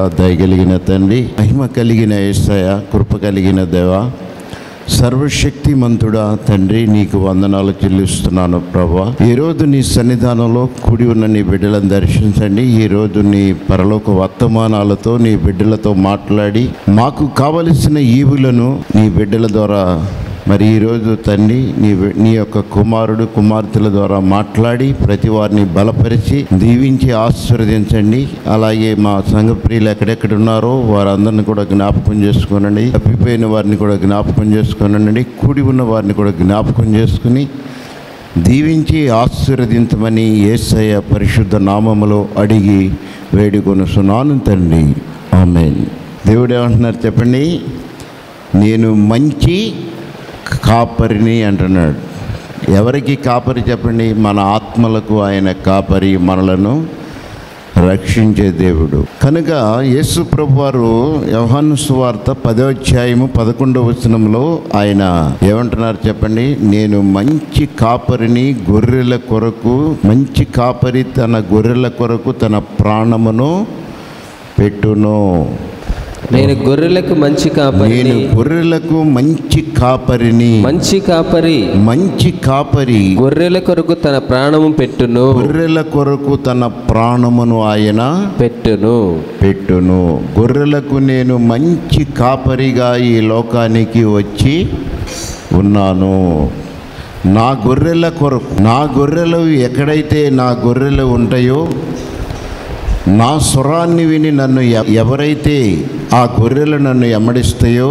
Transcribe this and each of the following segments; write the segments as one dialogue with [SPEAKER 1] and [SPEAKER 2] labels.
[SPEAKER 1] దయగలిగిన తండ్రి మహిమ కలిగిన ఏసయ కృప కలిగిన దేవ సర్వశక్తిమంతుడా తండ్రి నీకు వందనాలు చెల్లిస్తున్నాను ప్రభా ఈరోజు నీ సన్నిధానంలో కూడి ఉన్న నీ బిడ్డలను దర్శించండి ఈరోజు నీ పరలోక వర్తమానాలతో నీ బిడ్డలతో మాట్లాడి మాకు కావలసిన ఈవులను నీ బిడ్డల ద్వారా మరి ఈరోజు తండ్రి నీ నీ యొక్క కుమారుడు కుమార్తెల ద్వారా మాట్లాడి ప్రతి వారిని బలపరిచి దీవించి ఆశీర్వదించండి అలాగే మా సంఘ ప్రియులు ఎక్కడెక్కడ ఉన్నారో వారందరిని కూడా జ్ఞాపకం చేసుకోనండి తప్పిపోయిన వారిని కూడా జ్ఞాపకం చేసుకోనండి కూడి ఉన్న వారిని కూడా జ్ఞాపకం చేసుకుని దీవించి ఆశీర్వదించమని యేసయ్య పరిశుద్ధ నామములో అడిగి వేడుకొనుసున్నాను తండ్రి ఆమెన్ దేవుడు ఏమంటున్నారు చెప్పండి నేను మంచి కాపరిని అంటున్నాడు ఎవరికి కాపరి చెప్పండి మన ఆత్మలకు ఆయన కాపరి మనలను రక్షించే దేవుడు కనుక యేసు ప్రభు వారు యోహాను సువార్త పదో అధ్యాయము పదకొండవ వచనంలో ఆయన ఏమంటున్నారు చెప్పండి నేను మంచి కాపరిని గొర్రెల కొరకు మంచి కాపరి తన గొర్రెల కొరకు తన ప్రాణమును పెట్టును
[SPEAKER 2] నేను గొర్రెలకు మంచి కాపరిని
[SPEAKER 1] నేను గొర్రెలకు మంచి కాపరిని
[SPEAKER 2] మంచి కాపరి
[SPEAKER 1] మంచి కాపరి
[SPEAKER 2] గొర్రెల కొరకు తన ప్రాణము పెట్టును
[SPEAKER 1] గొర్రెల కొరకు తన ప్రాణమును ఆయన
[SPEAKER 2] పెట్టును
[SPEAKER 1] పెట్టును గొర్రెలకు నేను మంచి కాపరిగా ఈ లోకానికి వచ్చి ఉన్నాను నా గొర్రెల కొరకు నా గొర్రెలు ఎక్కడైతే నా గొర్రెలు ఉంటాయో నా స్వరాన్ని విని నన్ను ఎ- ఎవరైతే ఆ గొర్రెలు నన్ను ఎమ్మడిస్తాయో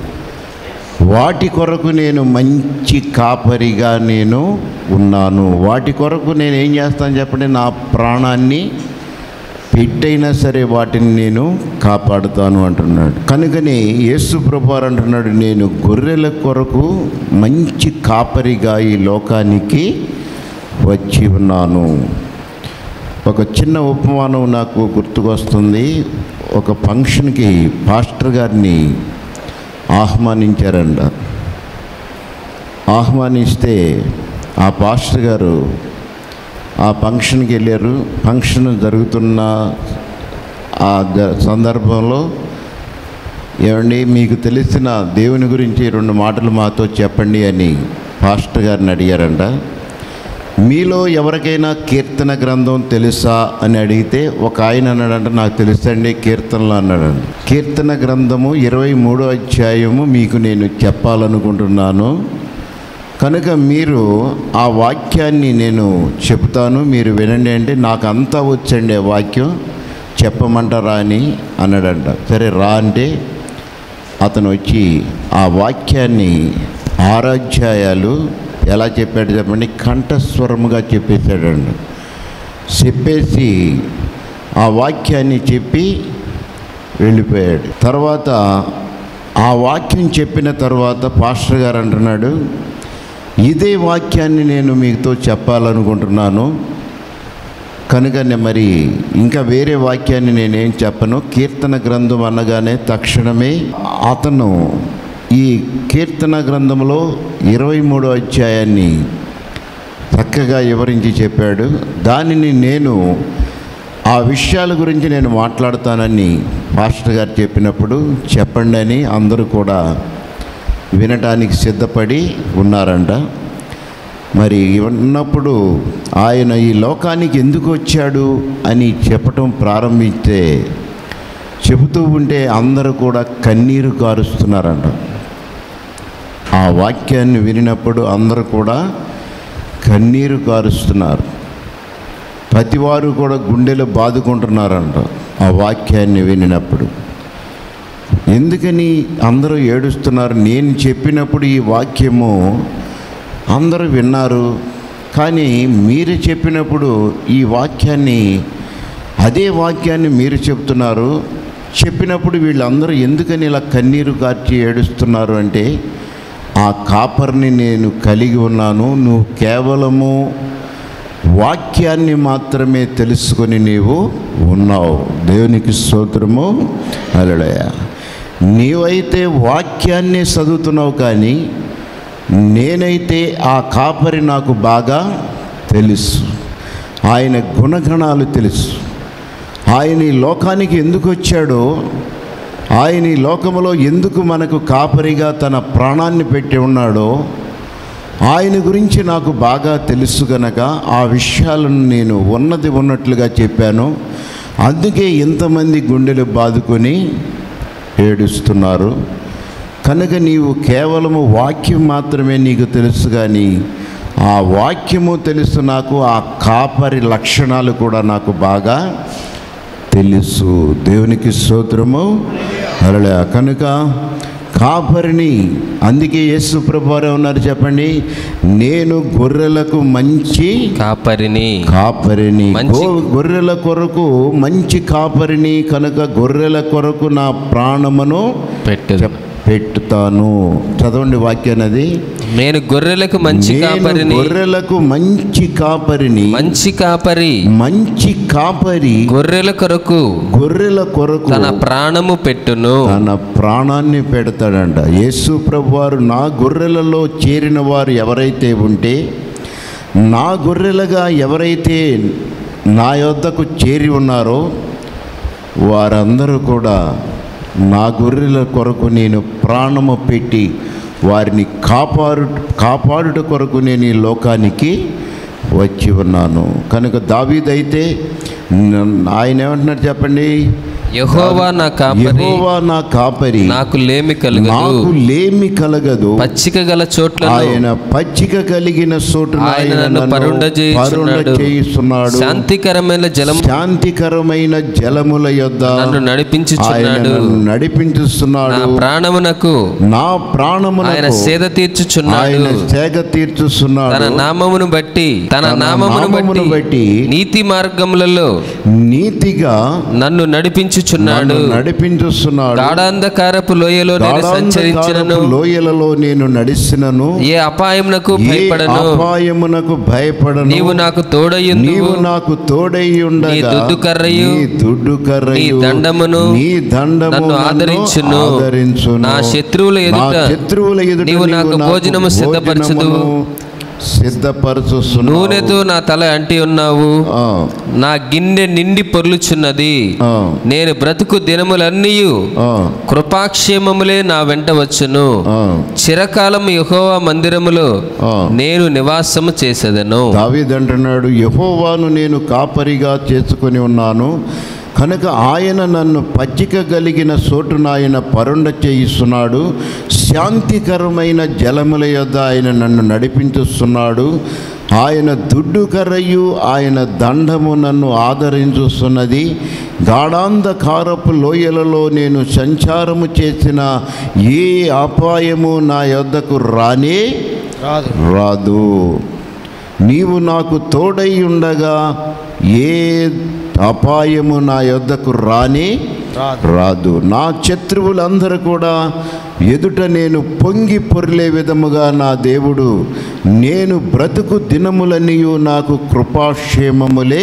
[SPEAKER 1] వాటి కొరకు నేను మంచి కాపరిగా నేను ఉన్నాను వాటి కొరకు నేను ఏం చేస్తాను చెప్పండి నా ప్రాణాన్ని పెట్టైనా సరే వాటిని నేను కాపాడుతాను అంటున్నాడు కనుకనే యేసు ప్రభువారు అంటున్నాడు నేను గొర్రెల కొరకు మంచి కాపరిగా ఈ లోకానికి వచ్చి ఉన్నాను ఒక చిన్న ఉపమానం నాకు గుర్తుకొస్తుంది ఒక ఫంక్షన్కి పాస్టర్ గారిని ఆహ్వానించారంట ఆహ్వానిస్తే ఆ పాస్టర్ గారు ఆ ఫంక్షన్కి వెళ్ళారు ఫంక్షన్ జరుగుతున్న ఆ జ- సందర్భంలో ఏమండి మీకు తెలిసిన దేవుని గురించి రెండు మాటలు మాతో చెప్పండి అని పాస్టర్ గారిని అడిగారంట మీలో ఎవరికైనా కీర్తన గ్రంథం తెలుసా అని అడిగితే ఒక ఆయన అన్నాడంట నాకు తెలుసండి కీర్తనలు అన్నాడండి కీర్తన గ్రంథము ఇరవై మూడో అధ్యాయము మీకు నేను చెప్పాలనుకుంటున్నాను కనుక మీరు ఆ వాక్యాన్ని నేను చెప్తాను మీరు వినండి అంటే నాకు అంతా వచ్చండి ఆ వాక్యం చెప్పమంటారా అని అన్నాడంట సరే రా అంటే అతను వచ్చి ఆ వాక్యాన్ని ఆరాధ్యాయాలు ఎలా చెప్పాడు చెప్పండి కంఠస్వరముగా చెప్పేశాడండి చెప్పేసి ఆ వాక్యాన్ని చెప్పి వెళ్ళిపోయాడు తర్వాత ఆ వాక్యం చెప్పిన తర్వాత పాస్టర్ గారు అంటున్నాడు ఇదే వాక్యాన్ని నేను మీతో చెప్పాలనుకుంటున్నాను కనుక నే- మరి ఇంకా వేరే వాక్యాన్ని నేనేం చెప్పను కీర్తన గ్రంథం అనగానే తక్షణమే అతను ఈ కీర్తన గ్రంథంలో ఇరవై మూడో అధ్యాయాన్ని చక్కగా వివరించి చెప్పాడు దానిని నేను ఆ విషయాల గురించి నేను మాట్లాడతానని మాస్టర్ గారు చెప్పినప్పుడు చెప్పండి అని అందరూ కూడా వినటానికి సిద్ధపడి ఉన్నారంట మరి ఉన్నప్పుడు ఆయన ఈ లోకానికి ఎందుకు వచ్చాడు అని చెప్పటం ప్రారంభిస్తే చెబుతూ ఉంటే అందరూ కూడా కన్నీరు కారుస్తున్నారంట ఆ వాక్యాన్ని వినినప్పుడు అందరూ కూడా కన్నీరు కారుస్తున్నారు ప్రతివారు కూడా గుండెలు బాదుకుంటున్నారంట ఆ వాక్యాన్ని వినినప్పుడు ఎందుకని అందరూ ఏడుస్తున్నారు నేను చెప్పినప్పుడు ఈ వాక్యము అందరూ విన్నారు కానీ మీరు చెప్పినప్పుడు ఈ వాక్యాన్ని అదే వాక్యాన్ని మీరు చెప్తున్నారు చెప్పినప్పుడు వీళ్ళందరూ ఎందుకని ఇలా కన్నీరు కార్చి ఏడుస్తున్నారు అంటే ఆ కాపర్ని నేను కలిగి ఉన్నాను నువ్వు కేవలము వాక్యాన్ని మాత్రమే తెలుసుకొని నీవు ఉన్నావు దేవునికి స్తోత్రము అలడయ నీవైతే వాక్యాన్ని చదువుతున్నావు కానీ నేనైతే ఆ కాపరి నాకు బాగా తెలుసు ఆయన గుణగణాలు తెలుసు ఆయన ఈ లోకానికి ఎందుకు వచ్చాడో ఆయన ఈ లోకములో ఎందుకు మనకు కాపరిగా తన ప్రాణాన్ని పెట్టి ఉన్నాడో ఆయన గురించి నాకు బాగా తెలుసు గనక ఆ విషయాలను నేను ఉన్నది ఉన్నట్లుగా చెప్పాను అందుకే ఇంతమంది గుండెలు బాదుకొని ఏడుస్తున్నారు కనుక నీవు కేవలము వాక్యం మాత్రమే నీకు తెలుసు కానీ ఆ వాక్యము తెలుసు నాకు ఆ కాపరి లక్షణాలు కూడా నాకు బాగా తెలుసు దేవునికి స్తోత్రము అలా కనుక కాపరిని అందుకే యేసు ప్రభువారు ఉన్నారు చెప్పండి నేను గొర్రెలకు మంచి
[SPEAKER 2] కాపరిని
[SPEAKER 1] కాపరిని
[SPEAKER 2] మంచి-
[SPEAKER 1] గో- గొర్రెల కొరకు మంచి కాపరిని కనుక గొర్రెల కొరకు నా ప్రాణమును
[SPEAKER 2] పెట్టు
[SPEAKER 1] చెప్- పెట్టుతాను చదవండి వాక్యానది
[SPEAKER 2] నేను గొర్రెలకు మంచి
[SPEAKER 1] నేను
[SPEAKER 2] కాపరిని
[SPEAKER 1] గొర్రెలకు మంచి కాపరిని
[SPEAKER 2] మంచి కాపరి
[SPEAKER 1] మంచి కాపరి
[SPEAKER 2] గొర్రెల కొరకు
[SPEAKER 1] గొర్రెల కొరకు
[SPEAKER 2] తన ప్రాణము పెట్టును
[SPEAKER 1] తన ప్రాణాన్ని పెడతాడంట యేసు ప్రభు వారు నా గొర్రెలలో చేరిన వారు ఎవరైతే ఉంటే నా గొర్రెలుగా ఎవరైతే నా యొద్దకు చేరి ఉన్నారో వారందరూ కూడా నా గొర్రెల కొరకు నేను ప్రాణము పెట్టి వారిని కాపాడు కాపాడుట కొరకు నేను ఈ లోకానికి వచ్చి ఉన్నాను కనుక దావీదైతే న- ఆయన ఏమంటున్నారు చెప్పండి
[SPEAKER 2] యెహోవా నా కాపరి
[SPEAKER 1] యెహోవా నా కాపరి
[SPEAKER 2] నాకు లేమి కలుగదు
[SPEAKER 1] నాకు లేమి కలగదు
[SPEAKER 2] పచ్చిక గల చోట్లను
[SPEAKER 1] ఆయన పచ్చిక కలిగిన చోటు
[SPEAKER 2] ఆయన నన్ను పరుండ చేయుచున్నాడు.
[SPEAKER 1] చేయిస్తున్నాడు
[SPEAKER 2] శాంతికరమైన జలం
[SPEAKER 1] శాంతికరమైన జలముల యొద్ద
[SPEAKER 2] నన్ను
[SPEAKER 1] ఆయన
[SPEAKER 2] నడిపించుచున్నాడు
[SPEAKER 1] నన్ను
[SPEAKER 2] నా
[SPEAKER 1] నడిపించుస్తున్నాడు
[SPEAKER 2] ప్రాణమునకు
[SPEAKER 1] నా ప్రాణమునకు
[SPEAKER 2] ఆయన సేద తీర్చుచున్నాడు
[SPEAKER 1] ఆయన సేగ
[SPEAKER 2] తన
[SPEAKER 1] తీర్చుస్తున్నాడు
[SPEAKER 2] నామమును బట్టి తన
[SPEAKER 1] తన
[SPEAKER 2] నామమును
[SPEAKER 1] నామమును
[SPEAKER 2] బట్టి
[SPEAKER 1] బట్టి
[SPEAKER 2] నీతి మార్గములలో
[SPEAKER 1] నీతిగా
[SPEAKER 2] నన్ను నడిపించుచున్నాడు
[SPEAKER 1] నన్ను నడిపించుస్తున్నాడు
[SPEAKER 2] గాఢాంధకారపు లోయలో నేను సంచరించినను
[SPEAKER 1] గాఢాంధకారపు లోయలలో నేను నడిసినను
[SPEAKER 2] ఏ అపాయమునకు
[SPEAKER 1] ఏ
[SPEAKER 2] భయపడను
[SPEAKER 1] అపాయమునకు భయపడను
[SPEAKER 2] నీవు నాకు తోడయ్యుందువు
[SPEAKER 1] నీవు నాకు తోడై ఉండగా
[SPEAKER 2] నీ దుడ్డు కర్రయు,
[SPEAKER 1] నీ దుడ్డు కర్రయు
[SPEAKER 2] నీ దండమును
[SPEAKER 1] నీ దండము
[SPEAKER 2] నన్ను ఆదరించును.
[SPEAKER 1] ఆదరించును.
[SPEAKER 2] నా శత్రువుల ఎదుట
[SPEAKER 1] నా శత్రువుల ఎదుట
[SPEAKER 2] నీవు నాకు భోజనము సిద్ధపరచుదువు.
[SPEAKER 1] సిద్ధపరచుస్తున్నావు
[SPEAKER 2] నూనెతో నా తల అంటి ఉన్నావు
[SPEAKER 1] ఆ,
[SPEAKER 2] నా గిన్నె నిండి పొర్లుచున్నది
[SPEAKER 1] ఆ,
[SPEAKER 2] నేను బ్రతుకు దినములన్నీ
[SPEAKER 1] ఆ,
[SPEAKER 2] కృపాక్షేమములే నా వెంట వచ్చును
[SPEAKER 1] ఆ.
[SPEAKER 2] చిరకాలం యెహోవా మందిరములో
[SPEAKER 1] ఆ.
[SPEAKER 2] నేను నివాసము చేసేదను
[SPEAKER 1] దావీదంటున్నాడు యహోవాను నేను కాపరిగా చేసుకొని ఉన్నాను కనుక ఆయన నన్ను పచ్చిక కలిగిన చోటున ఆయన పరుండ చేయిస్తున్నాడు శాంతికరమైన జలముల యొద్ద ఆయన నన్ను నడిపించుస్తున్నాడు ఆయన దుడ్డు కర్రయు ఆయన దండము నన్ను ఆదరించుస్తున్నది గాఢాంధకారపు లోయలలో నేను సంచారము చేసిన ఏ అపాయము నా యొద్దకు రానే
[SPEAKER 3] రాదు
[SPEAKER 1] రాదు నీవు నాకు తోడై ఉండగా ఏ అపాయము నా యొద్దకు రాని
[SPEAKER 3] రాదు
[SPEAKER 1] రాదు నా శత్రువులందరూ కూడా ఎదుట నేను పొంగి పొర్లే విధముగా నా దేవుడు నేను బ్రతుకు దినములనియు నాకు కృపాక్షేమములే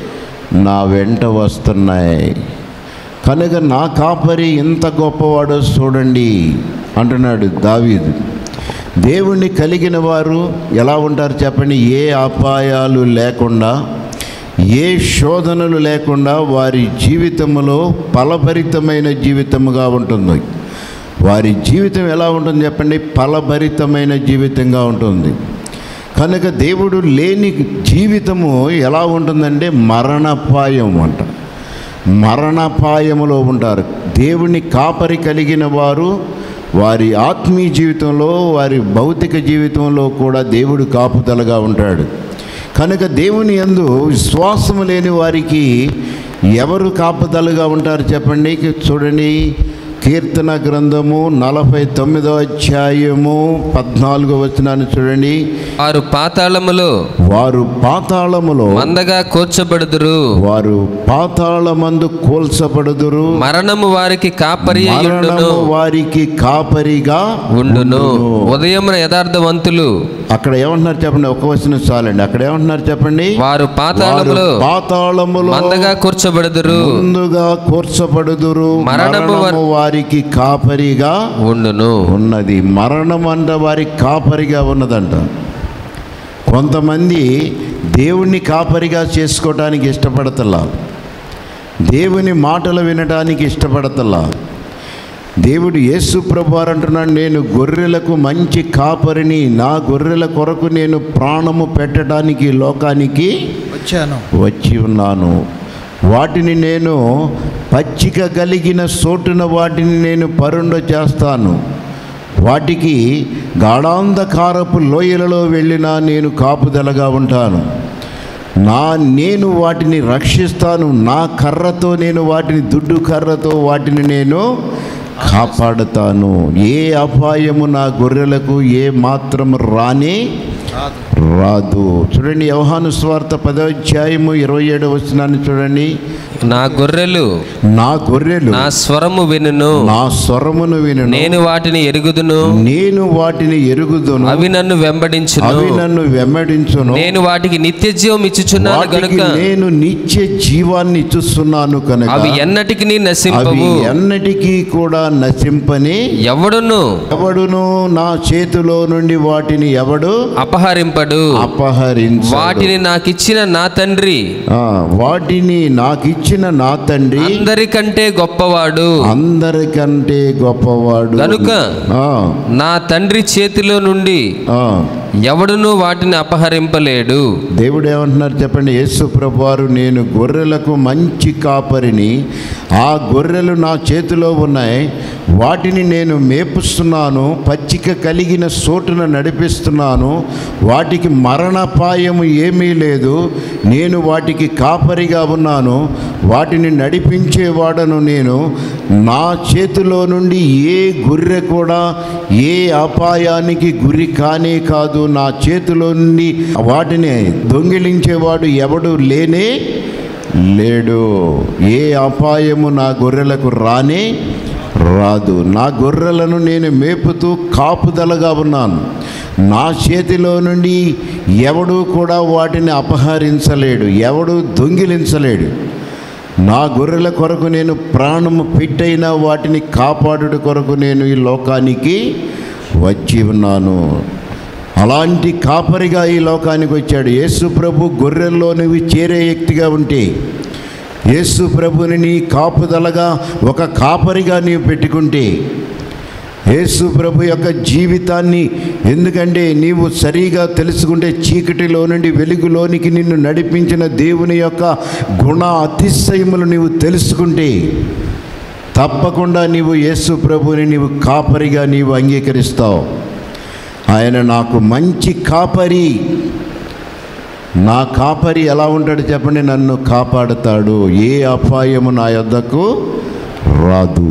[SPEAKER 1] నా వెంట వస్తున్నాయి కనుక నా కాపరి ఎంత గొప్పవాడో చూడండి అంటున్నాడు దావీదు దేవుణ్ణి కలిగిన వారు ఎలా ఉంటారు చెప్పండి ఏ అపాయాలు లేకుండా ఏ శోధనలు లేకుండా వారి జీవితంలో ఫలభరితమైన జీవితముగా ఉంటుంది వారి జీవితం ఎలా ఉంటుంది చెప్పండి ఫలభరితమైన జీవితంగా ఉంటుంది కనుక దేవుడు లేని జీవితము ఎలా ఉంటుందంటే మరణపాయం అంట మరణపాయములో ఉంటారు దేవుని కాపరి కలిగిన వారు వారి ఆత్మీయ జీవితంలో వారి భౌతిక జీవితంలో కూడా దేవుడు కాపుదలగా ఉంటాడు కనుక దేవుని యందు విశ్వాసము లేని వారికి ఎవరు కాపుదలగా ఉంటారు చెప్పండి చూడండి కీర్తన గ్రంథము నలభై తొమ్మిదో అధ్యాయము పద్నాలుగో వచనాన్ని చూడండి
[SPEAKER 2] వారు పాతాళములో
[SPEAKER 1] వారు పాతాళములో
[SPEAKER 2] మందగా కూర్చబడుదురు
[SPEAKER 1] వారు పాతాళమందు కోల్చబడుదురు
[SPEAKER 2] మరణము వారికి కాపరి అయ్యుండును
[SPEAKER 1] మరణము వారికి కాపరిగా
[SPEAKER 2] ఉండును ఉదయమున యథార్థవంతులు
[SPEAKER 1] అక్కడ ఏమంటున్నారు చెప్పండి ఒక వచనం చాలండి అక్కడ ఏమంటున్నారు చెప్పండి
[SPEAKER 2] వారు పాతాళములో
[SPEAKER 1] వారు పాతాళములో
[SPEAKER 2] మందగా కూర్చబడుదురు
[SPEAKER 1] ముందుగా కూర్చబడుదురు
[SPEAKER 2] మరణము వారి-
[SPEAKER 1] మరణము వారికి కాపరిగా
[SPEAKER 2] ఉండును
[SPEAKER 1] ఉన్నది మరణం అంట వారికి కాపరిగా ఉన్నదంట కొంతమంది దేవుణ్ణి కాపరిగా చేసుకోవడానికి ఇష్టపడతలా దేవుని మాటలు వినడానికి ఇష్టపడతలా దేవుడు యేసు ప్రభువారు అంటున్నాడు నేను గొర్రెలకు మంచి కాపరిని నా గొర్రెల కొరకు నేను ప్రాణము పెట్టడానికి ఈ లోకానికి
[SPEAKER 3] వచ్చాను
[SPEAKER 1] వచ్చి ఉన్నాను వాటిని నేను పచ్చిక కలిగిన సోటున వాటిని నేను పరుండ చేస్తాను వాటికి గాఢాంధకారపు లోయలలో వెళ్ళినా నేను కాపుదలగా ఉంటాను నా నేను వాటిని రక్షిస్తాను నా కర్రతో నేను వాటిని దుడ్డు కర్రతో వాటిని నేను కాపాడుతాను ఏ అపాయము నా గొర్రెలకు ఏ మాత్రం రాని
[SPEAKER 3] రాదు
[SPEAKER 1] రాదు చూడండి యోహాను స్వార్థ పదోధ్యాయము ఇరవై ఏడు వచనాన్ని చూడండి
[SPEAKER 2] నా గొర్రెలు
[SPEAKER 1] నా గొర్రెలు
[SPEAKER 2] నా స్వరము వినును
[SPEAKER 1] నా స్వరమును విను
[SPEAKER 2] నేను వాటిని ఎరుగుదును
[SPEAKER 1] నేను వాటిని ఎరుగుదును
[SPEAKER 2] అవి నన్ను వెంబడించును
[SPEAKER 1] అవి నన్ను వెంబడించును
[SPEAKER 2] నేను వాటికి నిత్య జీవం ఇచ్చుచున్నాను
[SPEAKER 1] వాటికి
[SPEAKER 2] గనుక
[SPEAKER 1] నేను నిత్య జీవాన్ని ఇచ్చుస్తున్నాను కనుక
[SPEAKER 2] అవి ఎన్నటికి
[SPEAKER 1] అవి
[SPEAKER 2] నశింపవు
[SPEAKER 1] ఎన్నటికీ కూడా నశింపని
[SPEAKER 2] ఎవడును
[SPEAKER 1] ఎవడును నా చేతిలో నుండి వాటిని ఎవడు
[SPEAKER 2] అపహరింపడు
[SPEAKER 1] అపహరించ
[SPEAKER 2] వాటిని నాకిచ్చిన నా తండ్రి
[SPEAKER 1] వాటిని నాకిచ్చిన నా తండ్రి
[SPEAKER 2] అందరికంటే గొప్పవాడు
[SPEAKER 1] అందరికంటే గొప్పవాడు
[SPEAKER 2] గనుక
[SPEAKER 1] ఆ,
[SPEAKER 2] నా తండ్రి చేతిలో నుండి
[SPEAKER 1] ఆ.
[SPEAKER 2] ఎవడును వాటిని అపహరింపలేడు
[SPEAKER 1] దేవుడు ఏమంటున్నారు చెప్పండి యేసు ప్రభువారు నేను గొర్రెలకు మంచి కాపరిని ఆ గొర్రెలు నా చేతిలో ఉన్నాయి వాటిని నేను మేపుస్తున్నాను పచ్చిక కలిగిన సోటున నడిపిస్తున్నాను వాటికి మరణపాయము ఏమీ లేదు నేను వాటికి కాపరిగా ఉన్నాను వాటిని నడిపించేవాడను నేను నా చేతిలో నుండి ఏ గొర్రె కూడా ఏ అపాయానికి గురి కానే కాదు నా చేతిలో నుండి వాటిని దొంగిలించేవాడు ఎవడు లేనే లేడు ఏ అపాయము నా గొర్రెలకు రానే రాదు నా గొర్రెలను నేను మేపుతూ కాపుదలగా ఉన్నాను నా చేతిలో నుండి ఎవడు కూడా వాటిని అపహరించలేడు ఎవడు దొంగిలించలేడు నా గొర్రెల కొరకు నేను ప్రాణము పెట్టైనా వాటిని కాపాడుట కొరకు నేను ఈ లోకానికి వచ్చి ఉన్నాను అలాంటి కాపరిగా ఈ లోకానికి వచ్చాడు యేసు ప్రభు గొర్రెల్లో నువ్వు చేరే వ్యక్తిగా ఉంటే యేసు ప్రభుని నీ కాపుదలగా ఒక కాపరిగా నీవు పెట్టుకుంటే యేసు ప్రభు యొక్క జీవితాన్ని ఎందుకంటే నీవు సరిగా తెలుసుకుంటే చీకటిలో నుండి వెలుగులోనికి నిన్ను నడిపించిన దేవుని యొక్క గుణ అతిశయములు నీవు తెలుసుకుంటే తప్పకుండా నీవు యేసు ప్రభుని నీవు కాపరిగా నీవు అంగీకరిస్తావు ఆయన నాకు మంచి కాపరి నా కాపరి ఎలా ఉంటాడు చెప్పండి నన్ను కాపాడుతాడు ఏ అపాయము నా యొద్దకు రాదు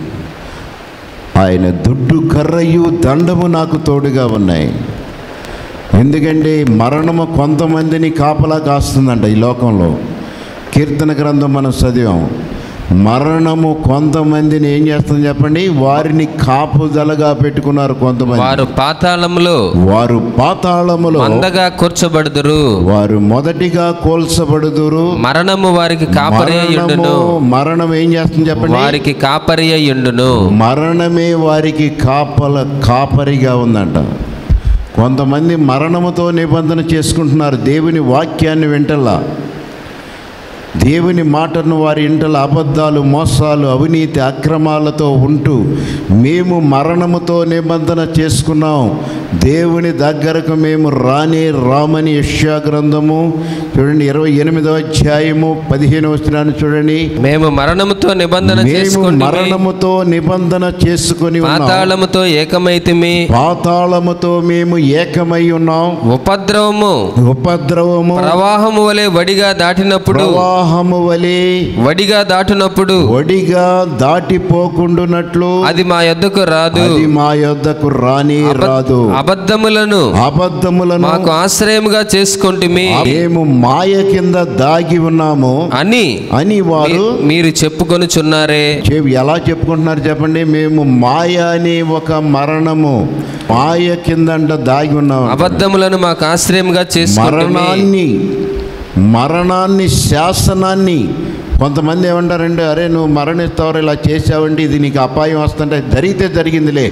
[SPEAKER 1] ఆయన దుడ్డు కర్రయు దండము నాకు తోడుగా ఉన్నాయి ఎందుకంటే మరణము కొంతమందిని కాపలా కాస్తుందంట ఈ లోకంలో కీర్తన గ్రంథం మనం చదివాం మరణము కొంతమందిని ఏం చేస్తుంది చెప్పండి వారిని కాపుదలగా పెట్టుకున్నారు కొంతమంది
[SPEAKER 2] వారు పాతాళములో
[SPEAKER 1] వారు పాతాళములో
[SPEAKER 2] మందగా కూర్చబడుదురు
[SPEAKER 1] వారు మొదటిగా కోల్చబడుదురు
[SPEAKER 2] మరణము వారికి కాపరి అయ్యుండును
[SPEAKER 1] మరణము మరణం ఏం చేస్తుంది చెప్పండి
[SPEAKER 2] వారికి కాపరి అయ్యుండును
[SPEAKER 1] మరణమే వారికి కాపల కాపరిగా ఉందంట కొంతమంది మరణముతో నిబంధన చేసుకుంటున్నారు దేవుని వాక్యాన్ని వింటల్లా దేవుని మాటను వారి ఇంటల అబద్ధాలు మోసాలు అవినీతి అక్రమాలతో ఉంటూ మేము మరణముతో నిబంధన చేసుకున్నాం దేవుని దగ్గరకు మేము రానే రామని యష్యా గ్రంథము చూడండి ఇరవై ఎనిమిదవ అధ్యాయము పదిహేను వచనాన్ని చూడండి
[SPEAKER 2] మేము మరణముతో నిబంధన
[SPEAKER 1] మేము
[SPEAKER 2] చేసుకుంటే
[SPEAKER 1] మరణముతో నిబంధన చేసుకొని ఉన్నాం
[SPEAKER 2] పాతాళముతో ఏకమైతిమి
[SPEAKER 1] పాతాళముతో మేము ఏకమై ఉన్నాం
[SPEAKER 2] ఉపద్రవము
[SPEAKER 1] ఉపద్రవము
[SPEAKER 2] ప్రవాహము వలె వడిగా దాటినప్పుడు
[SPEAKER 1] ప్రవాహము వలె
[SPEAKER 2] వడిగా దాటినప్పుడు
[SPEAKER 1] ఒడిగా దాటిపోకుండునట్లు
[SPEAKER 2] అది మా యొద్దకు రాదు
[SPEAKER 1] అది మా యొద్దకు రాని రాదు
[SPEAKER 2] అబద్ధములను
[SPEAKER 1] అబద్ధములను
[SPEAKER 2] మాకు ఆశ్రయముగా చేసుకుంటుమి
[SPEAKER 1] మేము మాయ కింద దాగి ఉన్నాము
[SPEAKER 2] అని
[SPEAKER 1] అని వారు
[SPEAKER 2] మీ- మీరు చెప్పుకొనుచున్నారే
[SPEAKER 1] చెప్ ఎలా చెప్పుకుంటున్నారు చెప్పండి మేము మాయ అనే ఒక మరణము మాయ కిందంట దాగి ఉన్నాము
[SPEAKER 2] అబద్ధములను మాకు ఆశ్రయముగా చేసుకుంటుమి
[SPEAKER 1] మరణాన్ని మరణాన్ని శాసనాన్ని కొంతమంది ఏమంటారంటే అరే నువ్వు మరణిస్తావు ఇలా చేసావంటే ఇది నీకు అపాయం వస్తుంటే జరిగితే జరిగిందిలే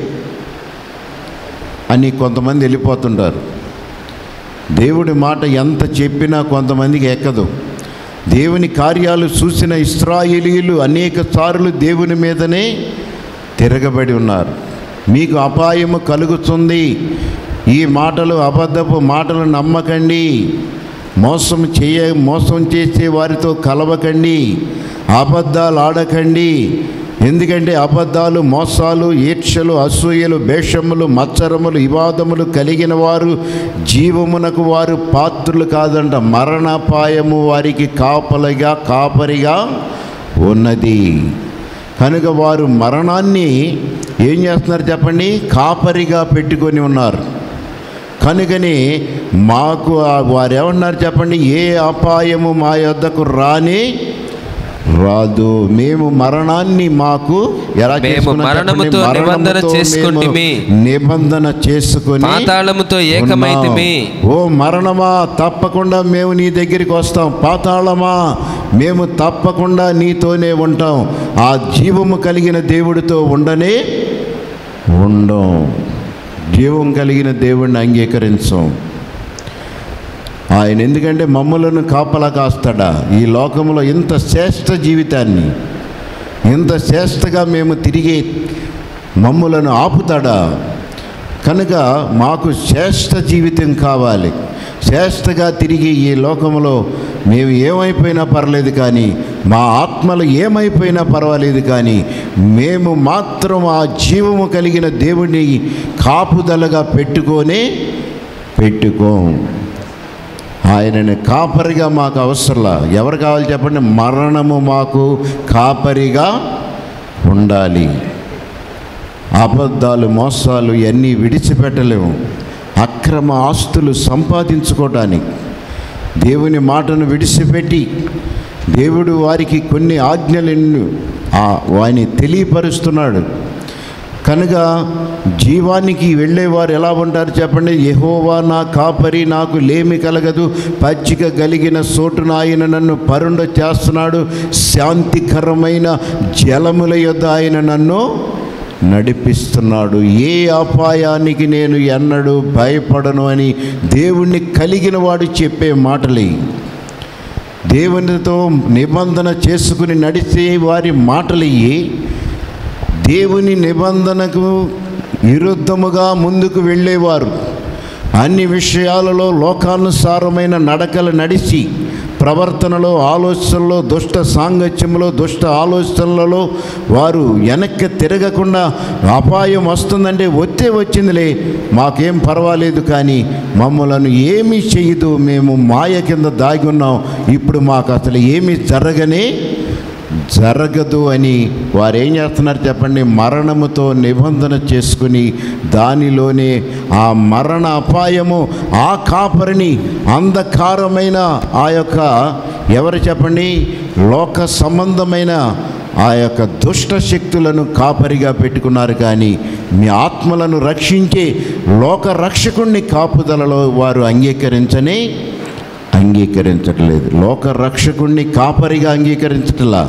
[SPEAKER 1] అని కొంతమంది వెళ్ళిపోతుంటారు దేవుడి మాట ఎంత చెప్పినా కొంతమందికి ఎక్కదు దేవుని కార్యాలు చూసిన ఇస్రాయేలీలు అనేక సార్లు దేవుని మీదనే తిరగబడి ఉన్నారు మీకు అపాయము కలుగుతుంది ఈ మాటలు అబద్ధపు మాటలు నమ్మకండి మోసం చేయ మోసం చేసే వారితో కలవకండి అబద్ధాలు ఆడకండి ఎందుకంటే అబద్ధాలు మోసాలు ఈర్ష్యలు అసూయలు భేషములు మత్సరములు వివాదములు కలిగిన వారు జీవమునకు వారు పాత్రులు కాదంట మరణపాయము వారికి కాపలిగా కాపరిగా ఉన్నది కనుక వారు మరణాన్ని ఏం చేస్తున్నారు చెప్పండి కాపరిగా పెట్టుకొని ఉన్నారు కనుకని మాకు ఆ- వారు ఏమన్నారు చెప్పండి ఏ అపాయము మా యొద్దకు రాని రాదు మేము మరణాన్ని మాకు ఎలా
[SPEAKER 2] మేము
[SPEAKER 1] చేసుకున్నాం చెప్పండి?
[SPEAKER 2] మరణముతో నిబంధన
[SPEAKER 1] మరణముతో
[SPEAKER 2] చేసుకొంటిమి.
[SPEAKER 1] మేము నిబంధన చేసుకొని
[SPEAKER 2] పాతాళముతో ఏకమైతిమి
[SPEAKER 1] ఉన్నాం. ఓ మరణమా తప్పకుండా మేము నీ దగ్గరికి వస్తాం పాతాళమా మేము తప్పకుండా నీతోనే ఉంటాం ఆ జీవము కలిగిన దేవుడితో ఉండనే ఉండం జీవం కలిగిన దేవుడిని అంగీకరించం ఆయన ఎందుకంటే మమ్మలను కాపలా కాస్తాడా ఈ లోకంలో ఇంత శ్రేష్ఠ జీవితాన్ని ఇంత శ్రేష్టగా మేము తిరిగి మమ్ములను ఆపుతాడా కనుక మాకు శ్రేష్ఠ జీవితం కావాలి శ్రేష్టగా తిరిగి ఈ లోకంలో మేము ఏమైపోయినా పర్లేదు కానీ మా ఆత్మలు ఏమైపోయినా పర్వాలేదు కానీ మేము మాత్రం ఆ జీవము కలిగిన దేవుడిని కాపుదలగా పెట్టుకొనే పెట్టుకోం ఆయనని కాపరిగా మాకు అవసరంలా ఎవరు కావాలి చెప్పండి మరణము మాకు కాపరిగా ఉండాలి అబద్ధాలు మోసాలు ఇవన్నీ విడిచిపెట్టలేము అక్రమ ఆస్తులు సంపాదించుకోవటానికి దేవుని మాటను విడిచిపెట్టి దేవుడు వారికి కొన్ని ఆజ్ఞలను ఆ వాని తెలియపరుస్తున్నాడు కనుక జీవానికి వెళ్ళేవారు ఎలా ఉంటారు చెప్పండి యెహోవా నా కాపరి నాకు లేమి కలగదు పచ్చిక కలిగిన చోటున ఆయన నన్ను పరుండ చేస్తున్నాడు శాంతికరమైన జలముల యొద్ద ఆయన నన్ను నడిపిస్తున్నాడు ఏ అపాయానికి నేను ఎన్నడూ భయపడను అని దేవుణ్ణి కలిగిన వాడు చెప్పే మాటలే దేవునితో నిబంధన చేసుకుని నడిచే వారి మాటలయ్యి దేవుని నిబంధనకు విరుద్ధముగా ముందుకు వెళ్ళేవారు అన్ని విషయాలలో లోకానుసారమైన నడకలు నడిచి ప్రవర్తనలో ఆలోచనలో దుష్ట సాంగత్యంలో దుష్ట ఆలోచనలలో వారు వెనక్కి తిరగకుండా అపాయం వస్తుందంటే వచ్చే వచ్చిందిలే మాకేం పర్వాలేదు కానీ మమ్మలను ఏమీ చేయదు మేము మాయ కింద దాగి ఉన్నాం ఇప్పుడు మాకు అసలు ఏమీ జరగనే జరగదు అని వారు ఏం చేస్తున్నారు చెప్పండి మరణముతో నిబంధన చేసుకుని దానిలోనే ఆ మరణ అపాయము ఆ కాపరిని అంధకారమైన ఆ యొక్క ఎవరు చెప్పండి లోక సంబంధమైన ఆ యొక్క దుష్ట శక్తులను కాపరిగా పెట్టుకున్నారు కానీ మీ ఆత్మలను రక్షించే లోక రక్షకుణ్ణి కాపుదలలో వారు అంగీకరించని అంగీకరించట్లేదు లోక రక్షకుణ్ణి కాపరిగా అంగీకరించట్లా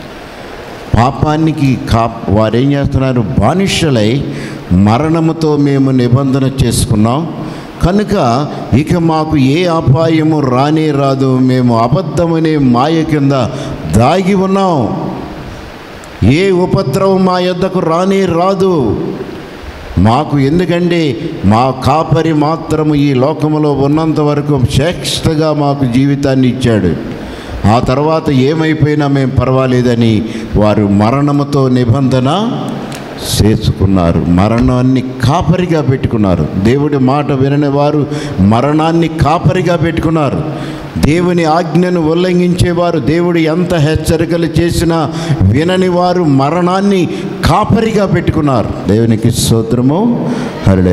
[SPEAKER 1] పాపానికి కా వారేం చేస్తున్నారు బానిసలై మరణముతో మేము నిబంధన చేసుకున్నాం కనుక ఇక మాకు ఏ అపాయము రానే రాదు మేము అబద్ధమనే మాయ కింద దాగి ఉన్నాం ఏ ఉపద్రవం మా యొద్దకు రానే రాదు మాకు ఎందుకంటే మా కాపరి మాత్రము ఈ లోకములో ఉన్నంత వరకు శ్రేష్టగా మాకు జీవితాన్ని ఇచ్చాడు ఆ తర్వాత ఏమైపోయినా మేము పర్వాలేదని వారు మరణముతో నిబంధన చేసుకున్నారు మరణాన్ని కాపరిగా పెట్టుకున్నారు దేవుడి మాట వినని వారు మరణాన్ని కాపరిగా పెట్టుకున్నారు దేవుని ఆజ్ఞను ఉల్లంఘించేవారు దేవుడు ఎంత హెచ్చరికలు చేసినా వినని వారు మరణాన్ని కాపరిగా పెట్టుకున్నారు దేవునికి స్తోత్రము హరిడే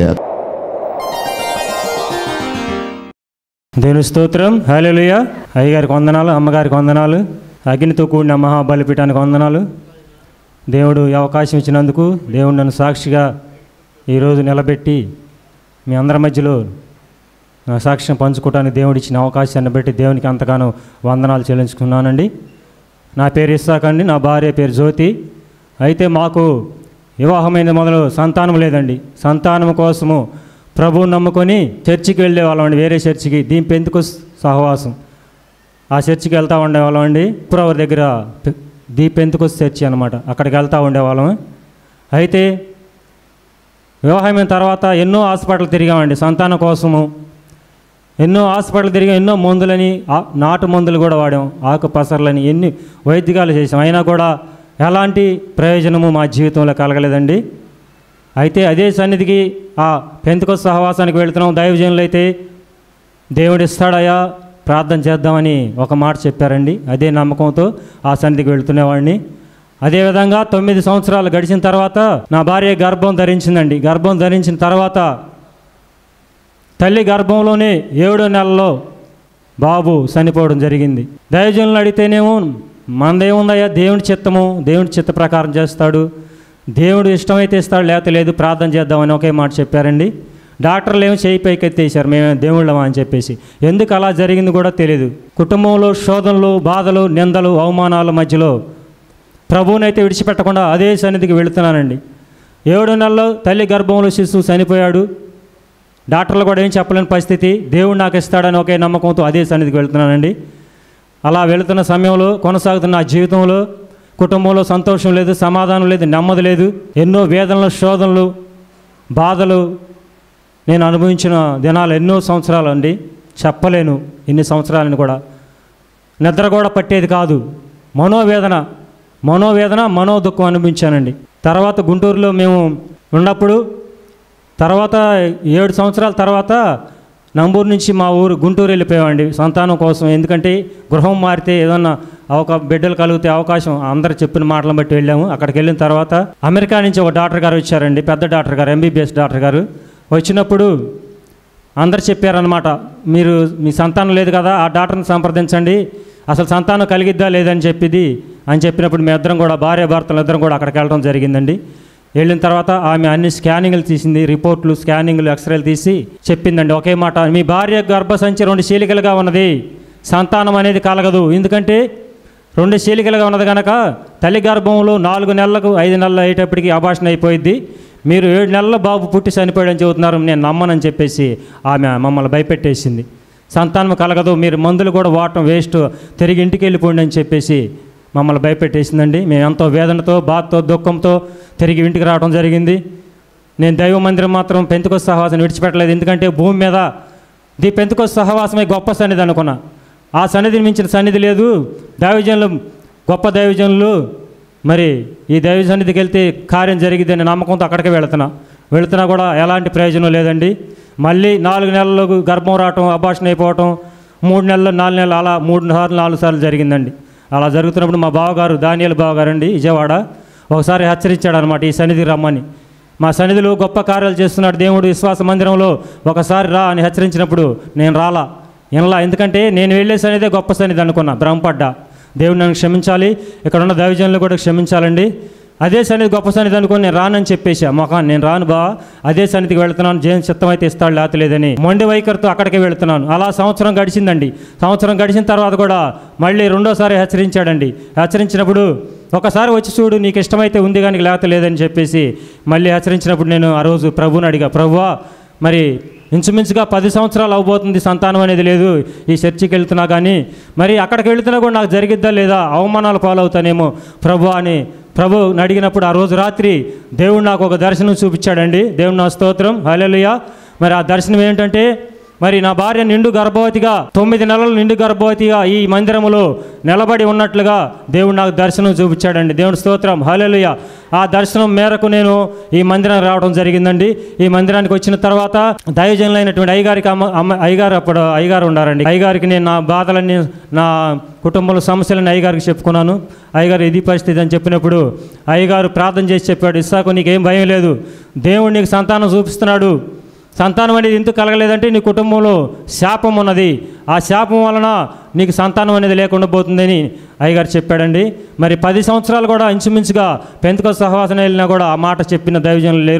[SPEAKER 3] దేవుని స్తోత్రం హల్లెలూయ అయ్యగారికి వందనాలు అమ్మగారికి వందనాలు అగ్నితో కూడిన మహాబలిపీఠానికి వందనాలు దేవుడు ఈ అవకాశం ఇచ్చినందుకు దేవుడు నన్ను సాక్షిగా ఈరోజు నిలబెట్టి మీ అందరి మధ్యలో నా సాక్ష్యం పంచుకోవడానికి దేవుడు ఇచ్చిన అవకాశాన్ని బట్టి దేవునికి అంతగానో వందనాలు చెల్లించుకున్నానండి నా పేరు ఇస్సాక్ అండి నా భార్య పేరు జ్యోతి అయితే మాకు వివాహమైన మొదలు సంతానం లేదండి సంతానం కోసము ప్రభువుని నమ్ముకొని చర్చికి వెళ్ళే వాళ్ళమండి వేరే చర్చికి దీని పెందుకు సహవాసం ఆ చర్చికి వెళ్తూ ఉండేవాళ్ళం అండి పురవర్ దగ్గర పె- ది పెంతుకొస్ చర్చి అనమాట అక్కడికి వెళ్తూ ఉండేవాళ్ళం అయితే వివాహమైన తర్వాత ఎన్నో హాస్పిటల్ తిరిగామండి సంతానం కోసము ఎన్నో హాస్పిటల్ తిరిగాం ఎన్నో మందులని ఆ- నాటు మందులు కూడా వాడాం ఆకు పసర్లని ఎన్ని వైద్యాలు చేసాం అయినా కూడా ఎలాంటి ప్రయోజనము మా జీవితంలో కలగలేదండి అయితే అదే సన్నిధికి ఆ పెంతుకొస్ సహవాసానికి వెళ్తున్నాం దైవజనులు అయితే దేవుడు ఇస్తాడయా ప్రార్థన చేద్దామని ఒక మాట చెప్పారండి అదే నమ్మకంతో ఆ సన్నిధికి వెళ్తునేవాడిని అదేవిధంగా తొమ్మిది సంవత్సరాలు గడిచిన తర్వాత నా భార్య గర్భం ధరించిందండి గర్భం ధరించిన తర్వాత తల్లి గర్భంలోనే ఏడో నెలలో బాబు చనిపోవడం జరిగింది దైవజనులు అడిగితేనేమో మనదేముందయ్యా దేవుడి చిత్తము దేవుడి చిత్త ప్రకారం చేస్తాడు దేవుడు ఇష్టమైతే ఇస్తాడు లేకపోతే లేదు ప్రార్థన చేద్దామని ఒకే మాట చెప్పారండి డాక్టర్లు ఏమో చేయి పైకి ఎత్తేసారు మేము దేవుళ్ళమా అని చెప్పేసి ఎందుకు అలా జరిగింది కూడా తెలియదు కుటుంబంలో శోధనలు బాధలు నిందలు అవమానాల మధ్యలో ప్రభువునైతే విడిచిపెట్టకుండా అదే సన్నిధికి వెళుతున్నానండి ఏడు నెలల్లో తల్లి గర్భంలో శిశువు చనిపోయాడు డాక్టర్లు కూడా ఏం చెప్పలేని పరిస్థితి దేవుడు నాకు ఇస్తాడని ఒకే నమ్మకంతో అదే సన్నిధికి వెళ్తున్నానండి అలా వెళుతున్న సమయంలో కొనసాగుతున్న నా జీవితంలో కుటుంబంలో సంతోషం లేదు సమాధానం లేదు నెమ్మది లేదు ఎన్నో వేదనలు శోధనలు బాధలు నేను అనుభవించిన దినాలు ఎన్నో సంవత్సరాలు అండి చెప్పలేను ఇన్ని సంవత్సరాలని కూడా నిద్ర కూడా పట్టేది కాదు మనోవేదన మనోవేదన మనో దుఃఖం అనిపించానండి తర్వాత గుంటూరులో మేము ఉన్నప్పుడు తర్వాత ఏడు సంవత్సరాల తర్వాత నంబూరు నుంచి మా ఊరు గుంటూరు వెళ్ళిపోయామండి సంతానం కోసం ఎందుకంటే గృహం మారితే ఏదన్నా ఒక బిడ్డలు కలిగితే అవకాశం అందరు చెప్పిన మాటలను బట్టి వెళ్ళాము అక్కడికి వెళ్ళిన తర్వాత అమెరికా నుంచి ఒక డాక్టర్ గారు వచ్చారండి పెద్ద డాక్టర్ గారు ఎంబీబీఎస్ డాక్టర్ గారు వచ్చినప్పుడు అందరు చెప్పారనమాట మీరు మీ సంతానం లేదు కదా ఆ డాక్టర్ని సంప్రదించండి అసలు సంతానం కలిగిద్దా లేదని చెప్పిది అని చెప్పినప్పుడు మీ ఇద్దరం కూడా భార్య భర్తలు ఇద్దరం కూడా అక్కడికి వెళ్ళడం జరిగిందండి వెళ్ళిన తర్వాత ఆమె అన్ని స్కానింగ్లు తీసింది రిపోర్ట్లు స్కానింగ్లు ఎక్స్రేలు తీసి చెప్పిందండి ఒకే మాట మీ భార్య గర్భసంచి రెండు చీలికలుగా ఉన్నది సంతానం అనేది కలగదు ఎందుకంటే రెండు చీలికలుగా ఉన్నది కనుక తల్లి గర్భంలో నాలుగు నెలలకు ఐదు నెలలు అయ్యేటప్పటికి అభాషణ అయిపోయింది మీరు ఏడు నెలల బాబు పుట్టి చనిపోయాడని చెబుతున్నారు నేను నమ్మనని చెప్పేసి ఆమె మమ్మల్ని భయపెట్టేసింది సంతానం కలగదు మీరు మందులు కూడా వాడటం వేస్ట్ తిరిగి ఇంటికి వెళ్ళిపోండి అని చెప్పేసి మమ్మల్ని భయపెట్టేసిందండి మేము ఎంతో వేదనతో బాధతో దుఃఖంతో తిరిగి ఇంటికి రావడం జరిగింది నేను దైవ మందిరం మాత్రం పెంతుకొస్త సహవాసం విడిచిపెట్టలేదు ఎందుకంటే భూమి మీద ది పెంతుకొస్త సహవాసమే గొప్ప సన్నిధి అనుకున్నా ఆ సన్నిధిని మించిన సన్నిధి లేదు దైవజనులు గొప్ప దైవజనులు మరి ఈ దైవ సన్నిధికి వెళ్తే కార్యం జరిగిద్దని నమ్మకంతో అక్కడికే వెళుతున్నా వెళుతున్నా కూడా ఎలాంటి ప్రయోజనం లేదండి మళ్ళీ నాలుగు నెలలకు గర్భం రావటం అభాషణ అయిపోవటం మూడు నెలలు నాలుగు నెలలు అలా మూడు సార్లు నాలుగు సార్లు జరిగిందండి అలా జరుగుతున్నప్పుడు మా బావగారు దానియాల బావగారు అండి విజయవాడ ఒకసారి హెచ్చరించాడు అనమాట ఈ సన్నిధికి రమ్మని మా సన్నిధిలో గొప్ప కార్యాలు చేస్తున్నాడు దేవుడు విశ్వాస మందిరంలో ఒకసారి రా అని హెచ్చరించినప్పుడు నేను రాలా వినలా ఎందుకంటే నేను వెళ్ళే సన్నిధే గొప్ప సన్నిధి అనుకున్నా భ్రమపడ్డా దేవుడు నన్ను క్షమించాలి ఇక్కడ ఉన్న దైవజనులు కూడా క్షమించాలండి అదే సన్నిధి గొప్ప సన్నిధి అనుకుని నేను రానని చెప్పేసా మొఖాన్ నేను రాను బా అదే సన్నిధికి వెళ్తున్నాను జైన్ చిత్తం అయితే ఇస్తాడు లేకపోతే లేదని మొండి వైఖరితో అక్కడికే వెళ్తున్నాను అలా సంవత్సరం గడిచిందండి సంవత్సరం గడిచిన తర్వాత కూడా మళ్ళీ రెండోసారి హెచ్చరించాడండి హెచ్చరించినప్పుడు ఒకసారి వచ్చి చూడు నీకు ఇష్టమైతే ఉంది కానీ లేకపోతే లేదని చెప్పేసి మళ్ళీ హెచ్చరించినప్పుడు నేను ఆ రోజు ప్రభుని అడిగా ప్రభువా మరి ఇంచుమించుగా పది సంవత్సరాలు అవబోతుంది సంతానం అనేది లేదు ఈ చర్చికి వెళ్తున్నా కానీ మరి అక్కడికి వెళ్తున్నా కూడా నాకు జరిగిద్దా లేదా అవమానాలు పాలవుతానేమో ప్రభు అని ప్రభు అడిగినప్పుడు ఆ రోజు రాత్రి దేవుడు నాకు ఒక దర్శనం చూపించాడండి దేవుడు నా స్తోత్రం హల్లెలూయా మరి ఆ దర్శనం ఏంటంటే మరి నా భార్య నిండు గర్భవతిగా తొమ్మిది నెలలు నిండు గర్భవతిగా ఈ మందిరములో నిలబడి ఉన్నట్లుగా దేవుడు నాకు దర్శనం చూపించాడండి దేవుడి స్తోత్రం హల్లెలూయా ఆ దర్శనం మేరకు నేను ఈ మందిరం రావడం జరిగిందండి ఈ మందిరానికి వచ్చిన తర్వాత దైవజనులైనటువంటి అయ్యగారికి అమ్మ అమ్మ అయ్యగారు అప్పుడు అయ్యగారు ఉండారండి అయ్యగారికి నేను నా బాధలన్నీ నా కుటుంబంలో సమస్యలని అయ్యగారికి చెప్పుకున్నాను అయ్యగారు ఇది పరిస్థితి అని చెప్పినప్పుడు అయ్యగారు ప్రార్థన చేసి చెప్పాడు ఇస్సాకు నీకేం భయం లేదు దేవుడు నీకు సంతానం చూపిస్తున్నాడు సంతానం అనేది ఎందుకు కలగలేదంటే నీ కుటుంబంలో శాపం ఉన్నది ఆ శాపం వలన నీకు సంతానం అనేది లేకుండా పోతుందని అయ్యగారు చెప్పాడండి మరి పది సంవత్సరాలు కూడా ఇంచుమించుగా పెంతుక సహవాసన వెళ్ళినా కూడా ఆ మాట చెప్పిన దైవజనులు లేరు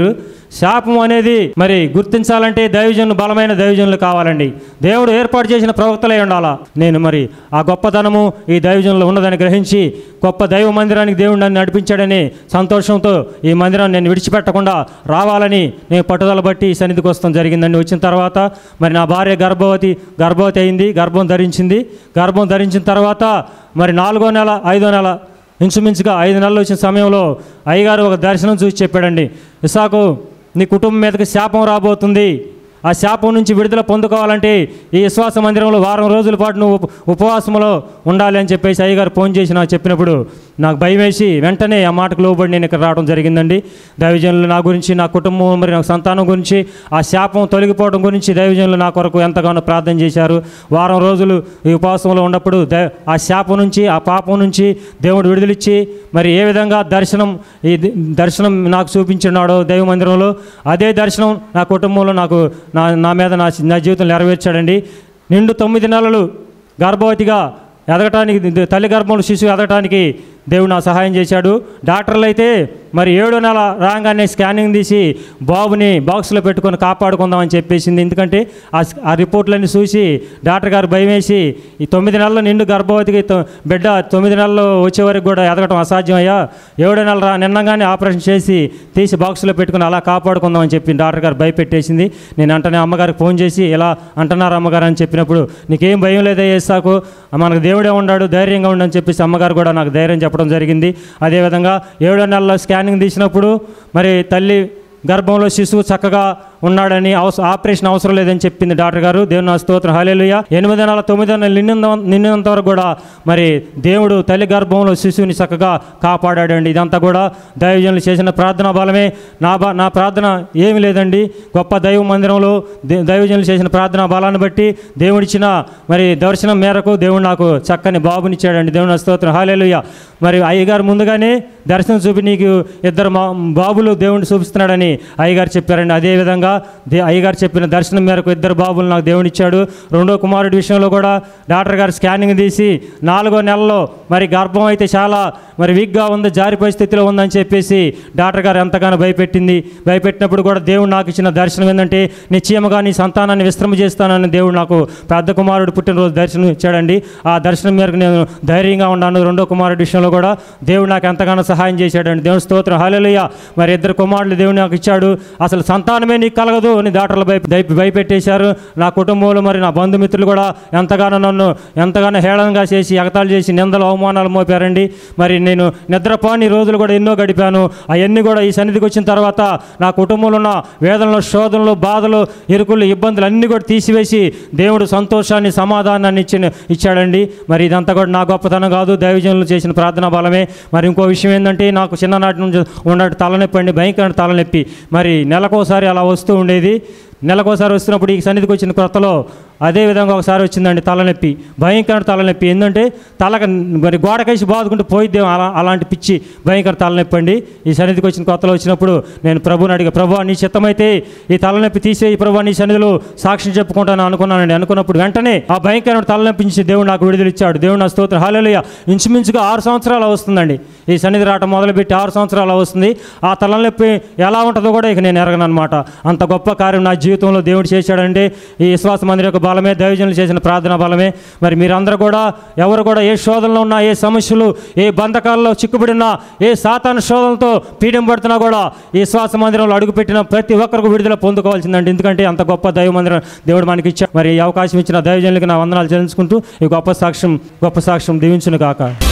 [SPEAKER 3] శాపం అనేది మరి గుర్తించాలంటే దైవజనులు బలమైన దైవజనులు కావాలండి దేవుడు ఏర్పాటు చేసిన ప్రవక్తలే ఉండాలా నేను మరి ఆ గొప్పతనము ఈ దైవజనులు ఉన్నదని గ్రహించి గొప్ప దైవ మందిరానికి దేవుడు నన్ను నడిపించాడని సంతోషంతో ఈ మందిరాన్ని నేను విడిచిపెట్టకుండా రావాలని నేను పట్టుదల బట్టి ఈ సన్నిధికి వస్తాం జరిగిందండి వచ్చిన తర్వాత మరి నా భార్య గర్భవతి గర్భవతి అయింది గర్భం ధరించింది గర్భం ధరించిన తర్వాత మరి నాలుగో నెల ఐదో నెల ఇంచుమించుగా ఐదు నెలలు వచ్చిన సమయంలో అయ్యగారు ఒక దర్శనం చూసి చెప్పాడండి ఇసాకు నీ కుటుంబం మీదకి శాపం రాబోతుంది ఆ శాపం నుంచి విడుదల పొందుకోవాలంటే ఈ విశ్వాస మందిరంలో వారం రోజుల పాటు నువ్వు ఉప- ఉపవాసంలో ఉండాలి అని చెప్పేసి అయ్యగారు ఫోన్ చేసి నాకు చెప్పినప్పుడు నాకు భయం వేసి వెంటనే ఆ మాటకు లోబడి నేను ఇక్కడ రావడం జరిగిందండి దైవజనులు నా గురించి నా కుటుంబం మరి నా సంతానం గురించి ఆ శాపం తొలగిపోవడం గురించి దైవజనులు నా కొరకు ఎంతగానో ప్రార్థన చేశారు వారం రోజులు ఈ ఉపవాసంలో ఉన్నప్పుడు ద ఆ శాపం నుంచి ఆ పాపం నుంచి దేవుడు విడుదలిచ్చి మరి ఏ విధంగా దర్శనం ఈ ది- దర్శనం నాకు చూపించున్నాడో దైవ మందిరంలో అదే దర్శనం నా కుటుంబంలో నాకు నా నా మీద నా నా జీవితం నెరవేర్చాడండి నిండు తొమ్మిది నెలలు గర్భవతిగా ఎదగటానికి ది- తల్లి గర్భంలో శిశువు ఎదగటానికి దేవుడు నా సహాయం చేశాడు డాక్టర్లు అయితే మరి ఏడో నెల రాగానే స్కానింగ్ తీసి బాబుని బాక్స్లో పెట్టుకొని కాపాడుకుందామని చెప్పేసింది ఎందుకంటే ఆ స్- ఆ రిపోర్ట్లన్నీ చూసి డాక్టర్ గారు భయం వేసి ఈ తొమ్మిది నెలలు నిండు గర్భవతికి తొ- బిడ్డ తొమ్మిది నెలలు వచ్చే వరకు కూడా ఎదగటం అసాధ్యం అయ్యా ఏడో నెల రా నిన్నగానే ఆపరేషన్ చేసి తీసి బాక్స్లో పెట్టుకుని అలా కాపాడుకుందామని చెప్పి డాక్టర్ గారు భయపెట్టేసింది నేను అంటనే అమ్మగారికి ఫోన్ చేసి ఇలా అంటున్నారు అమ్మగారు అని చెప్పినప్పుడు నీకేం భయం లేదా ఏసాకు మనకు దేవుడే ఉన్నాడు ధైర్యంగా ఉండని చెప్పేసి అమ్మగారు కూడా నాకు ధైర్యం చెప్పడం జరిగింది అదేవిధంగా ఏడో నెలలో స్కానింగ్ తీసినప్పుడు మరి తల్లి గర్భంలో శిశువు చక్కగా ఉన్నాడని అవస ఆపరేషన్ అవసరం లేదని చెప్పింది డాక్టర్ గారు దేవుని నా స్తోత్రం హాలేలుయ ఎనిమిది నెలల తొమ్మిది నెలలు నిన్నంత నిన్నంత వరకు కూడా మరి దేవుడు తల్లి గర్భంలో శిశువుని చక్కగా కాపాడాడండి ఇదంతా కూడా దైవజనులు చేసిన ప్రార్థనా బలమే నా బా నా ప్రార్థన ఏమీ లేదండి గొప్ప దైవ మందిరంలో దే- దైవజనులు చేసిన ప్రార్థనా బలాన్ని బట్టి దేవుడిచ్చిన మరి దర్శనం మేరకు దేవుడు నాకు చక్కని బాబునిచ్చాడండి దేవుని నా స్తోత్రం హాలేలుయ మరి అయ్యగారు ముందుగానే దర్శనం చూపి నీకు ఇద్దరు మా బాబులు దేవుడిని చూపిస్తున్నాడని అయ్యగారు చెప్పారండి అదేవిధంగా దే అయ్యగారు చెప్పిన దర్శనం మేరకు ఇద్దరు బాబులు నాకు దేవుడిచ్చాడు రెండో కుమారుడి విషయంలో కూడా డాక్టర్ గారు స్కానింగ్ తీసి నాలుగో నెలలో మరి గర్భం అయితే చాలా మరి వీక్గా ఉంది జారిపోయే స్థితిలో ఉందని చెప్పేసి డాక్టర్ గారు ఎంతగానో భయపెట్టింది భయపెట్టినప్పుడు కూడా దేవుడు నాకు ఇచ్చిన దర్శనం ఏంటంటే నిశ్చయముగా నీ సంతానాన్ని విశ్రమ చేస్తానని దేవుడు నాకు పెద్ద కుమారుడు పుట్టినరోజు దర్శనం ఇచ్చాడండి ఆ దర్శనం మేరకు నేను ధైర్యంగా ఉన్నాను రెండో కుమారుడి విషయంలో కూడా దేవుడు నాకు ఎంతగానో సహాయం చేశాడండి దేవుని స్తోత్రం హాలేలుయ మరి ఇద్దరు కుమారులు దేవుడు నాకు ఇచ్చాడు అసలు సంతానమే నీకు కలగదు అని డాక్టర్లు భయ భయ- భయపెట్టేశారు నా కుటుంబంలో మరి నా బంధుమిత్రులు కూడా ఎంతగానో నన్ను ఎంతగానో హేళనగా చేసి ఎగతాళి చేసి నిందలు అవమానాలు మోపారండి మరి నేను నిద్రపోని రోజులు కూడా ఎన్నో గడిపాను అవన్నీ కూడా ఈ సన్నిధికి వచ్చిన తర్వాత నా కుటుంబంలో ఉన్న వేదనలు శోధనలు బాధలు ఇరుకులు ఇబ్బందులు అన్నీ కూడా తీసివేసి దేవుడు సంతోషాన్ని సమాధానాన్ని ఇచ్చిన ఇచ్చాడండి మరి ఇదంతా కూడా నా గొప్పతనం కాదు దైవజనులు చేసిన ప్రార్థనా బలమే మరి ఇంకో విషయం ఏంటంటే నాకు చిన్ననాటి నుంచి ఉన్నట్టు తలనొప్పి అండి భయంకరమైన తలనొప్పి మరి నెలకోసారి అలా వస్తూ ఉండేది నెలకోసారి వస్తున్నప్పుడు ఈ సన్నిధికి వచ్చిన కొత్తలో అదే విధంగా ఒకసారి వచ్చిందండి తలనొప్పి భయంకర తలనొప్పి ఏంటంటే తలక మరి గోడకేసి బాదుకుంటూ పోయిద్దే అలా అలాంటి పిచ్చి భయంకర తలనొప్పి అండి ఈ సన్నిధికి వచ్చిన కొత్తలో వచ్చినప్పుడు నేను ప్రభుని అడిగా ప్రభు నీ చిత్తమైతే ఈ తలనొప్పి తీసేయి ప్రభు నీ సన్నిధిలో సాక్ష్యం చెప్పుకుంటాను అనుకున్నానండి అనుకున్నప్పుడు వెంటనే ఆ భయంకరమైన తలనొప్పి నుంచి దేవుడు నాకు విడుదల ఇచ్చాడు దేవుడు నా స్తోత్రం హాలేలుయ ఇంచుమించుగా ఆరు సంవత్సరాలు వస్తుందండి ఈ సన్నిధి రావటం మొదలుపెట్టి ఆరు సంవత్సరాలు వస్తుంది ఆ తలనొప్పి ఎలా ఉంటుందో కూడా ఇక నేను ఎరగను అనమాట అంత గొప్ప కార్యం నా జీవితంలో దేవుడు చేశాడంటే ఈ విశ్వాస మందిరం యొక్క బలమే దైవజనులు చేసిన ప్రార్థన బలమే మరి మీరందరూ కూడా ఎవరు కూడా ఏ శోధనలో ఉన్నా ఏ సమస్యలు ఏ బంధకాల్లో చిక్కుబడినా ఏ సాతాను శోధనలతో పీడింపడుతున్నా కూడా ఈ విశ్వాస మందిరంలో అడుగుపెట్టిన ప్రతి ఒక్కరికి విడుదల పొందుకోవాల్సిందండి ఎందుకంటే అంత గొప్ప దైవ మందిరం దేవుడు మనకి ఇచ్చా మరి ఈ అవకాశం ఇచ్చిన దైవజనులకి నా వందనాలు చెల్లించుకుంటూ ఈ గొప్ప సాక్ష్యం గొప్ప సాక్ష్యం దీవించును కాక